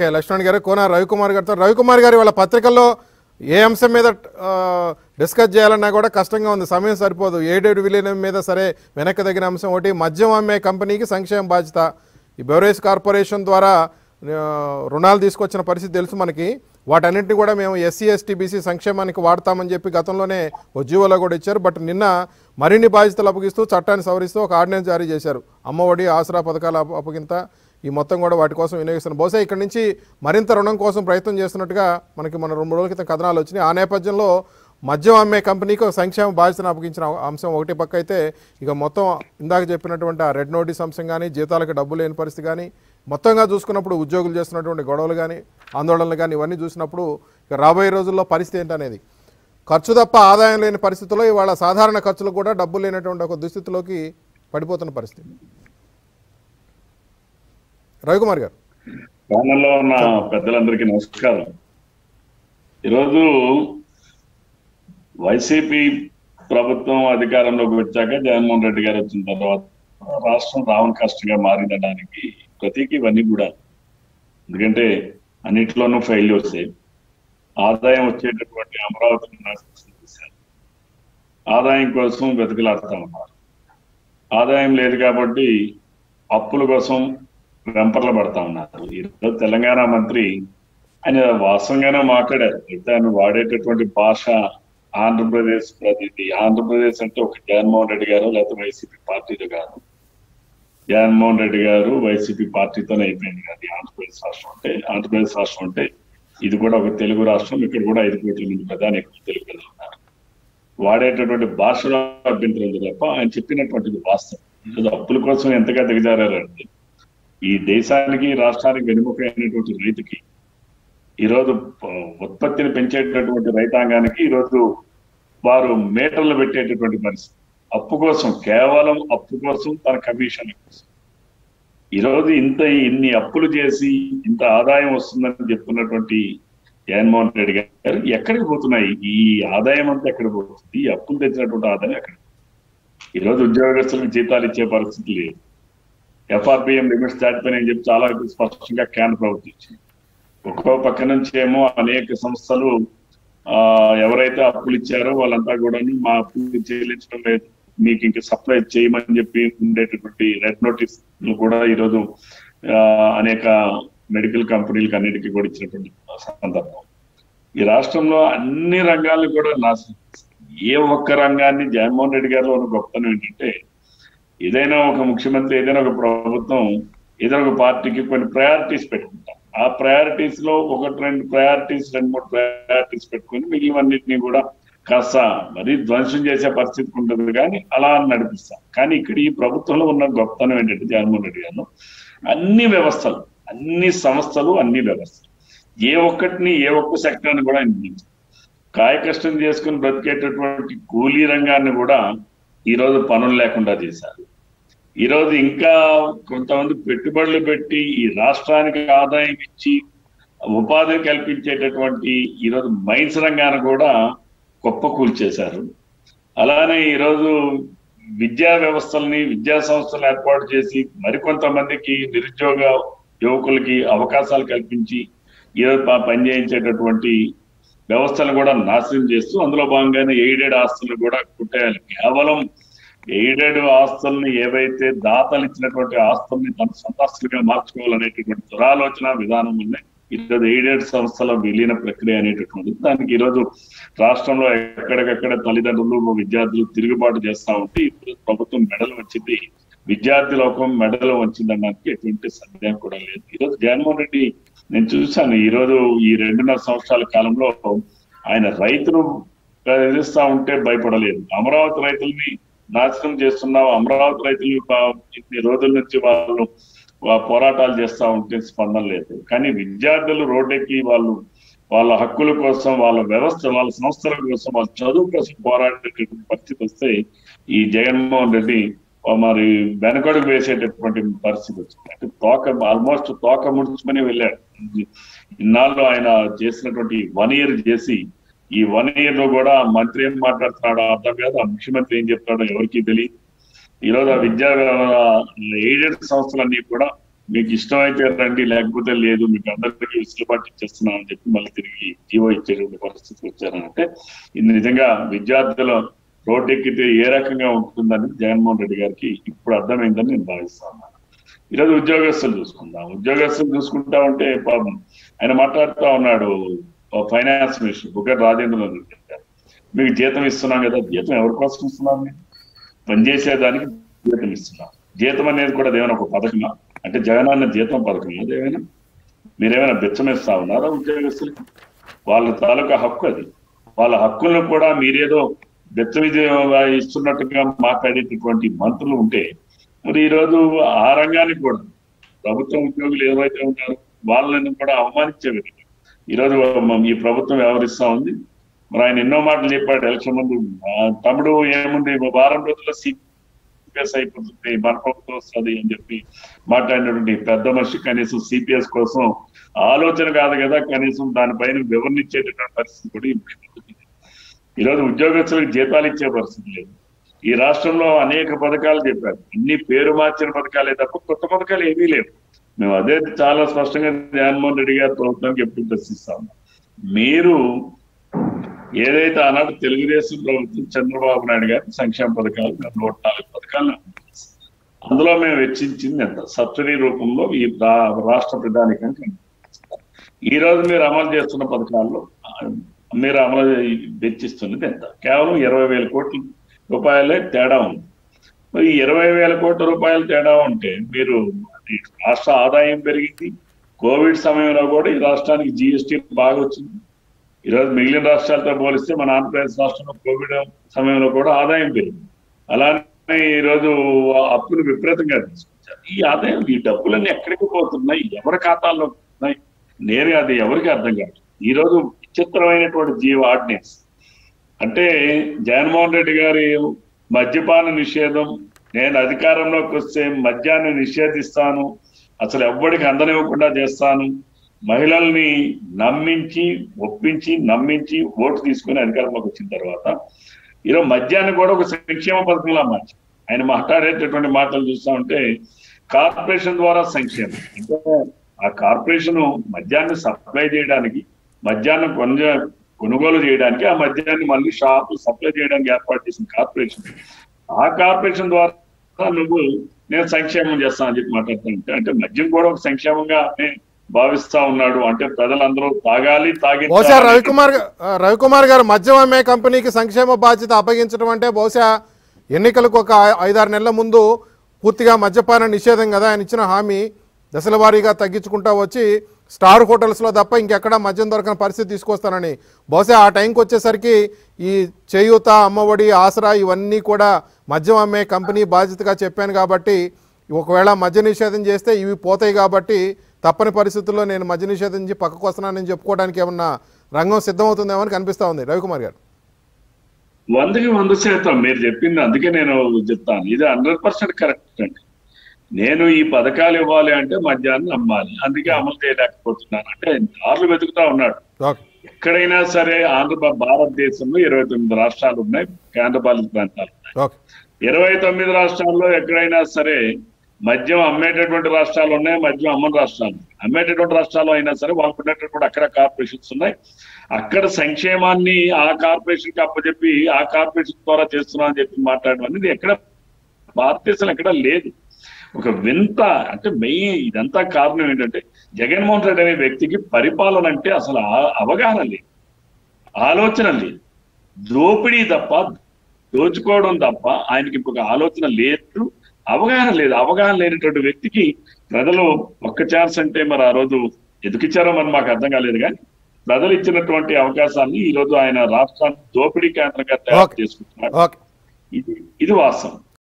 Okay Laxman గారు కోన రవికుమార్ గారితో రవికుమార్ గారి వాళ్ళ పత్రికల్లో ఏ అంశం మీద ఆ, డిస్కస్ చేయాలన్నా కూడా కష్టంగా ఉంది సమయం సరిపోదు ఏడేడు విలీనం మీద సరే వెనక్కి తగిన అంశం ఒకటి మద్యం అమ్మే కంపెనీకి సంక్షేమ బాధ్యత ఈ బెవరేజ్ కార్పొరేషన్ ద్వారా ఆ, రుణాలు తీసుకొచ్చిన పరిస్థితి తెలుసు మనకి వాటన్నింటినీ కూడా మేము ఎస్సీ ఎస్టీ బీసీ సంక్షేమానికి వాడతామని చెప్పి గతంలోనే ఓ జీవోలో కూడా ఇచ్చారు బట్ నిన్న మరిన్ని బాధ్యతలు అప్పగిస్తూ చట్టాన్ని సవరిస్తూ ఒక ఆర్డినెన్స్ జారీ చేశారు అమ్మఒడి ఆసరా పథకాల అప్ప- అప్పగింత ఈ మొత్తం కూడా వాటి కోసం వినియోగిస్తున్నారు బహుశా ఇక్కడ నుంచి మరింత రుణం కోసం ప్రయత్నం చేస్తున్నట్టుగా మనకి మన రెండు రోజుల క్రితం కథనాలు వచ్చినాయి ఆ నేపథ్యంలో మద్యం అమ్మే కంపెనీకి ఒక సంక్షేమ బాధ్యతను అప్పగించిన అంశం ఒకటి పక్క అయితే ఇక మొత్తం ఇందాక చెప్పినటువంటి ఆ రెడ్ నోటీస్ అంశం కానీ జీతాలకు డబ్బు లేని పరిస్థితి కానీ మొత్తంగా చూసుకున్నప్పుడు ఉద్యోగులు చేస్తున్నటువంటి గొడవలు కానీ ఆందోళనలు కానీ ఇవన్నీ చూసినప్పుడు ఇక రాబోయే రోజుల్లో పరిస్థితి ఏంటనేది ఖర్చు తప్ప ఆదాయం లేని పరిస్థితుల్లో ఇవాళ సాధారణ ఖర్చులు కూడా డబ్బు లేనటువంటి ఒక దుస్థితిలోకి పడిపోతున్న పరిస్థితి రవికుమార్ గారు ప్యానల్లో ఉన్న పెద్దలందరికీ నమస్కారం ఈరోజు వైసీపీ ప్రభుత్వం అధికారంలోకి వచ్చాక జగన్మోహన్ రెడ్డి గారు వచ్చిన తర్వాత రాష్ట్రం రావణ కష్టంగా మారిందనడానికి ప్రతికి ఇవన్నీ కూడా ఎందుకంటే అన్నిట్లోనూ ఫెయిల్యూర్స్ ఆదాయం వచ్చేటటువంటి అమరావతిని నాశనం చేశారు ఆదాయం కోసం వెతుకులాడుతా ఉన్నారు ఆదాయం లేదు కాబట్టి అప్పుల కోసం వెంపర్లు పడతా ఉన్నారు ఈరోజు తెలంగాణ మంత్రి ఆయన వాస్తవంగానే మాట్లాడారు అయితే ఆయన వాడేటటువంటి భాష ఆంధ్రప్రదేశ్ ప్రతినిధి ఆంధ్రప్రదేశ్ అంటే ఒక జగన్మోహన్ రెడ్డి గారు లేకపోతే వైసీపీ పార్టీలో కాదు జగన్మోహన్ రెడ్డి గారు వైసీపీ పార్టీతోనే అయిపోయింది కాదు ఈ ఆంధ్రప్రదేశ్ రాష్ట్రం అంటే ఆంధ్రప్రదేశ్ రాష్ట్రం అంటే ఇది కూడా ఒక తెలుగు రాష్ట్రం ఇక్కడ కూడా ఐదు కోట్ల మంది ప్రధాని ఎక్కువ తెలుగు ప్రజలు ఉన్నారు వాడేటటువంటి భాషలో అభ్యంతరం ఉంది తప్ప ఆయన చెప్పినటువంటిది వాస్తవం ఈరోజు అప్పుల కోసం ఎంతగా దిగజారంటే ఈ దేశానికి రాష్ట్రానికి వెనుముక అయినటువంటి రైతుకి ఈరోజు ప- ఉత్పత్తిని పెంచేటటువంటి రైతాంగానికి ఈరోజు వారు మీటర్లు పెట్టేటటువంటి పరిస్థితి అప్పు కోసం కేవలం అప్పు కోసం తన కమిషన్ కోసం ఈరోజు ఇంత ఇన్ని అప్పులు చేసి ఇంత ఆదాయం వస్తుందని చెప్తున్నటువంటి జగన్మోహన్ రెడ్డి గారు ఎక్కడికి పోతున్నాయి ఈ ఆదాయం అంతా ఎక్కడికి పోతుంది ఈ అప్పులు తెచ్చినటువంటి ఆదాయం ఎక్కడ ఈరోజు ఉద్యోగస్తులకు జీతాలు ఇచ్చే పరిస్థితి లేదు ఎఫ్ఆర్బిఎం లిమిట్స్ దాటిపోయినాయని చెప్పి చాలా స్పష్టంగా క్యాన్ ప్రవర్తించింది ఒక్కో పక్క నుంచి ఏమో అనేక సంస్థలు ఆ ఎవరైతే అప్పులు ఇచ్చారో వాళ్ళంతా కూడా మా అప్పులు చెల్లించడం లేదు మీకు ఇంక సప్లై చేయమని చెప్పి ఉండేటటువంటి రెడ్ నోటీస్ కూడా ఈరోజు ఆ, అనేక మెడికల్ కంపెనీలకు అన్నిటికీ కూడా ఇచ్చినటువంటి సందర్భం ఈ రాష్ట్రంలో అన్ని రంగాలను కూడా నాశనం చేశారు. ఏ ఒక్క రంగాన్ని జగన్మోహన్ రెడ్డి గారు ఉన్న గొప్పతనం ఏంటంటే ఏదైనా ఒక ముఖ్యమంత్రి ఏదైనా ఒక ప్రభుత్వం ఏదైనా ఒక పార్టీకి కొన్ని ప్రయారిటీస్ పెట్టుకుంటాం ఆ ప్రయారిటీస్ లో ఒకటి రెండు ప్రయారిటీస్ రెండు మూడు ప్రయారిటీస్ పెట్టుకుని మిగిలినన్నింటినీ కూడా కాస్త మరీ ధ్వంసం చేసే పరిస్థితి ఉంటుంది కానీ అలా నడిపిస్తాం కానీ ఇక్కడ ఈ ప్రభుత్వంలో ఉన్న గొప్పతనం ఏంటంటే జగన్మోహన్ రెడ్డి గారు అన్ని వ్యవస్థలు అన్ని సంస్థలు అన్ని వ్యవస్థలు ఏ ఒక్కటిని ఏ ఒక్క సెక్టర్ని కూడా అందించారు కాయ కష్టం చేసుకుని బ్రతికేటటువంటి కూలీ రంగాన్ని కూడా ఈ రోజు పనులు లేకుండా చేశారు ఈ రోజు ఇంకా కొంతమంది పెట్టుబడులు పెట్టి ఈ రాష్ట్రానికి ఆదాయం ఇచ్చి ఉపాధి కల్పించేటటువంటి ఈరోజు మైన్స్ రంగాన్ని కూడా గొప్ప కూల్చేశారు అలానే ఈరోజు విద్యా వ్యవస్థల్ని విద్యా సంస్థలు ఏర్పాటు చేసి మరికొంతమందికి నిరుద్యోగ యువకులకి అవకాశాలు కల్పించి ఈరోజు ప- పనిచేయించేటటువంటి వ్యవస్థను కూడా నాశనం చేస్తూ అందులో భాగంగానే ఎయిడెడ్ ఆస్తులు కూడా కుట్టేయాలి కేవలం ఎయిడెడ్ ఆస్తుల్ని ఏవైతే దాతలు ఇచ్చినటువంటి ఆస్తుల్ని తన సొంతాస్తులుగా మార్చుకోవాలనేటటువంటి దురాలోచన విధానం ఉన్నాయి ఈరోజు ఎయిడెడ్ సంస్థల విలీన ప్రక్రియ అనేటటువంటిది దానికి ఈరోజు రాష్ట్రంలో ఎక్కడికక్కడ తల్లిదండ్రులు విద్యార్థులు తిరుగుబాటు చేస్తా ఉంటే ఇప్పుడు ప్రభుత్వం మెడలు వచ్చింది విద్యార్థి లోకం మెడలు వచ్చిందనడానికి ఎటువంటి సందేహం కూడా లేదు ఈరోజు జగన్మోహన్ రెడ్డి నేను చూశాను ఈ రోజు ఈ రెండున్నర సంవత్సరాల కాలంలో ఆయన రైతును ఎదిరిస్తా ఉంటే భయపడలేదు అమరావతి రైతుల్ని నాశనం చేస్తున్నావు అమరావతి రైతులు పా- ఇన్ని రోజుల నుంచి వాళ్ళు వా- పోరాటాలు చేస్తా ఉంటే స్పందన లేదు కానీ విద్యార్థులు రోడ్డెక్కి వాళ్ళు వాళ్ళ హక్కుల కోసం వాళ్ళ వ్యవస్థ వాళ్ళ సంస్థల కోసం వాళ్ళ చదువు కోసం పోరాడేటటువంటి పరిస్థితి వస్తే ఈ జగన్మోహన్ రెడ్డి ఆ మరి వెనకడుగు వేసేటటువంటి పరిస్థితి వచ్చింది అంటే తోక ఆల్మోస్ట్ తోక ముడుచుకొని వెళ్ళాడు ఇన్నాళ్ళు ఆయన చేసినటువంటి వన్ ఇయర్ చేసి ఈ వన్ ఇయర్ లో కూడా మంత్రి ఏం మాట్లాడుతున్నాడో అర్థం కాదు ఆ ముఖ్యమంత్రి ఏం చెప్తాడో ఎవరికి తెలియదు ఈ రోజు ఆ విద్యా ఎయిడెడ్ సంస్థలన్నీ కూడా మీకు ఇష్టమైతే రండి లేకపోతే లేదు మీకు అందరికీ వెసులుబాటు ఇచ్చేస్తున్నాం అని చెప్పి మళ్ళీ తిరిగి జీవో ఇచ్చేటువంటి పరిస్థితికి వచ్చారంటే ఇది నిజంగా విద్యార్థుల రోడ్డెక్కితే ఏ రకంగా ఉంటుందని జగన్మోహన్ రెడ్డి గారికి ఇప్పుడు అర్థమైందని నేను భావిస్తాను ఈరోజు ఉద్యోగస్తులు చూసుకుందాం ఉద్యోగస్తులు చూసుకుంటా ఉంటే పాపం ఆయన మాట్లాడుతూ ఉన్నాడు ఫైనాన్స్ మినిస్టర్ బుగ్గర్ రాజేంద్ర గారు మీకు జీతం ఇస్తున్నాం కదా జీతం ఎవరి కోసం ఇస్తున్నాం మేము పనిచేసేదానికి జీతం ఇస్తున్నాం జీతం అనేది కూడా ఏమైనా ఒక పథకమా అంటే జగనన్న జీతం పథకం అదేమైనా మీరేమైనా బెచ్చమేస్తా ఉన్నారా ఉద్యోగస్తులకి వాళ్ళ తాలూకా హక్కు అది వాళ్ళ హక్కులను కూడా మీరేదో బెచ్చమిది ఇస్తున్నట్టుగా మాట్లాడేటటువంటి మంత్రులు ఉంటే మరి ఈరోజు ఆ రంగానికి కూడా ప్రభుత్వ ఉద్యోగులు ఏవైతే ఉన్నారో వాళ్ళని కూడా అవమానించే విధంగా ఈరోజు ఈ ప్రభుత్వం వ్యవహరిస్తా ఉంది మరి ఆయన ఎన్నో మాటలు చెప్పాడు ఎలక్షన్ ముందు ఆ, తమ్ముడు ఏముంది వారం రోజుల్లో సిపిఎస్ అయిపోతుంది మన ప్రభుత్వం వస్తుంది అని చెప్పి మాట్లాడినటువంటి పెద్ద మనిషి కనీసం సిపిఎస్ కోసం ఆలోచన కాదు కదా కనీసం దానిపైన వివరణ ఇచ్చేటటువంటి పరిస్థితి కూడా ఈ ముఖ్యమంత్రికి లేదు. ఈరోజు ఉద్యోగస్తులకు జీతాలు ఇచ్చే పరిస్థితి లేదు ఈ రాష్ట్రంలో అనేక పథకాలు చెప్పారు అన్ని పేరు మార్చిన పథకాలే తప్ప కొత్త పథకాలు ఏమీ లేవు మేము అదే చాలా స్పష్టంగా జగన్మోహన్ రెడ్డి గారి ప్రభుత్వానికి ఎప్పుడు ప్రశ్నిస్తాం మీరు ఏదైతే ఆనాడు తెలుగుదేశం ప్రభుత్వం చంద్రబాబు నాయుడు గారి సంక్షేమ పథకాలు నూట నాలుగు పథకాలు అందులో మేము వెచ్చించింది ఎంత సబ్సిడీ రూపంలో ఈ రా- రాష్ట్ర ప్రధానికానికి ఈ రోజు మీరు అమలు చేస్తున్న పథకాల్లో ఆ, మీరు అమలు వెచ్చిస్తున్నది ఎంత కేవలం ఇరవై వేల కోట్ల రూపాయలే తేడా ఉంది మరి ఈ ఇరవై వేల కోట్ల రూపాయలు తేడా ఉంటే మీరు అది రాష్ట్ర ఆదాయం పెరిగింది కోవిడ్ సమయంలో కూడా ఈ రాష్ట్రానికి జిఎస్టీ బాగా వచ్చింది ఈరోజు మిగిలిన రాష్ట్రాలతో పోలిస్తే మన ఆంధ్రప్రదేశ్ రాష్ట్రంలో కోవిడ్ సమయంలో కూడా ఆదాయం పెరిగింది అలానే ఈరోజు అప్పులు విపరీతంగా తీసుకొచ్చారు ఈ ఆదాయం ఈ డబ్బులన్నీ ఎక్కడికి పోతున్నాయి ఎవరి ఖాతాల్లో ఉన్నాయి నేను అది ఎవరికి అర్థం కాదు ఈ రోజు విచిత్రమైనటువంటి జీవ ఆర్డినెన్స్ అంటే జగన్మోహన్ రెడ్డి గారి మద్యపాన నిషేధం నేను అధికారంలోకి వస్తే మద్యాన్ని నిషేధిస్తాను అసలు ఎవ్వడికి అందనివ్వకుండా చేస్తాను మహిళల్ని నమ్మించి ఒప్పించి నమ్మించి ఓటు తీసుకుని అధికారంలోకి వచ్చిన తర్వాత ఈరోజు మద్యాన్ని కూడా ఒక సంక్షేమ పథకంలా మార్చి ఆయన మాట్లాడేటటువంటి మాటలు చూస్తా ఉంటే కార్పొరేషన్ ద్వారా సంక్షేమం అంటే ఆ కార్పొరేషన్ మద్యాన్ని సప్లై చేయడానికి మద్యాన్ని కొనుగో కొనుగోలు చేయడానికి ఆ మద్యాన్ని మళ్ళీ షాపు సప్లై చేయడానికి ఏర్పాటు చేసిన కార్పొరేషన్ ఆ కార్పొరేషన్ ద్వారా నువ్వు నేను సంక్షేమం చేస్తానని చెప్పి మాట్లాడుతుంటే అంటే మద్యం కూడా ఒక సంక్షేమంగా భావిస్తా ఉన్నాడు అంటే ప్రజలందరూ తాగాలి తాగి బహుశా రవికుమార్ గా- ఆ, రవికుమార్ గారు మద్యం అమ్మే కంపెనీకి సంక్షేమ బాధ్యత అప్పగించడం అంటే బహుశా ఎన్నికలకు ఒక ఐ- ఐదారు నెలల ముందు పూర్తిగా మద్యపాన నిషేధం కదా ఆయన ఇచ్చిన హామీ దశల వారీగా తగ్గించుకుంటా వచ్చి స్టార్ హోటల్స్లో తప్ప ఇంకెక్కడా మద్యం దొరకని పరిస్థితి తీసుకొస్తానని బహుశా ఆ టైంకి వచ్చేసరికి ఈ చేయూత అమ్మఒడి ఆసరా ఇవన్నీ కూడా మద్యం అమ్మే కంపెనీ బాధ్యతగా చెప్పాను కాబట్టి ఒకవేళ మద్య నిషేధం చేస్తే ఇవి పోతాయి కాబట్టి తప్పని పరిస్థితుల్లో నేను మద్య నిషేధం నుంచి పక్కకు వస్తున్నానని చెప్పుకోవడానికి ఏమన్నా రంగం సిద్ధమవుతుందేమో అని కనిపిస్తా ఉంది రవికుమార్ గారు వందకి వంద శాతం మీరు చెప్పింది అందుకే నేను చెప్తాను ఇది హండ్రెడ్ పర్సెంట్ కరెక్ట్ అండి నేను ఈ పథకాలు ఇవ్వాలి అంటే మధ్యాహ్నం అమ్మాలి అందుకే అమలు చేయలేకపోతున్నాను అంటే దారులు వెతుకుతా ఉన్నాడు ఓకే ఎక్కడైనా సరే ఆంధ్ర భారతదేశంలో ఇరవై తొమ్మిది రాష్ట్రాలు ఉన్నాయి కేంద్రపాలిత ప్రాంతాలు ఉన్నాయి ఓకే ఇరవై తొమ్మిది రాష్ట్రాల్లో ఎక్కడైనా సరే మద్యం అమ్మేటటువంటి రాష్ట్రాలు ఉన్నాయి మద్యం అమ్మని రాష్ట్రాలు ఉన్నాయి. అమ్మేటటువంటి రాష్ట్రాలు అయినా సరే వాళ్ళకు ఉన్నటువంటి అక్కడ కార్పొరేషన్స్ ఉన్నాయి అక్కడ సంక్షేమాన్ని ఆ కార్పొరేషన్ కి అప్పచెప్పి ఆ కార్పొరేషన్ ద్వారా చేస్తున్నా అని చెప్పి మాట్లాడడం అనేది ఎక్కడ భారతదేశంలో ఎక్కడ లేదు ఒక వింత అంటే మెయిన్ ఇదంతా కారణం ఏంటంటే జగన్మోహన్ రెడ్డి అనే వ్యక్తికి పరిపాలన అంటే అసలు ఆ- అవగాహన లేదు ఆలోచన లేదు దోపిడీ తప్ప దోచుకోవడం తప్ప ఆయనకి ఇంకొక ఆలోచన లేదు అవగాహన లేదు అవగాహన లేనటువంటి వ్యక్తికి ప్రజలు ఒక్క ఛాన్స్ అంటే మరి ఆ రోజు ఎదుకిచ్చారో మరి మాకు అర్థం కాలేదు కానీ ప్రజలు ఇచ్చినటువంటి అవకాశాన్ని ఈ రోజు ఆయన రాష్ట్రాన్ని దోపిడీ కేంద్రంగా తయారు ఓకే. చేసుకుంటున్నారు ఓకే ఇది ఇది వాస్తవం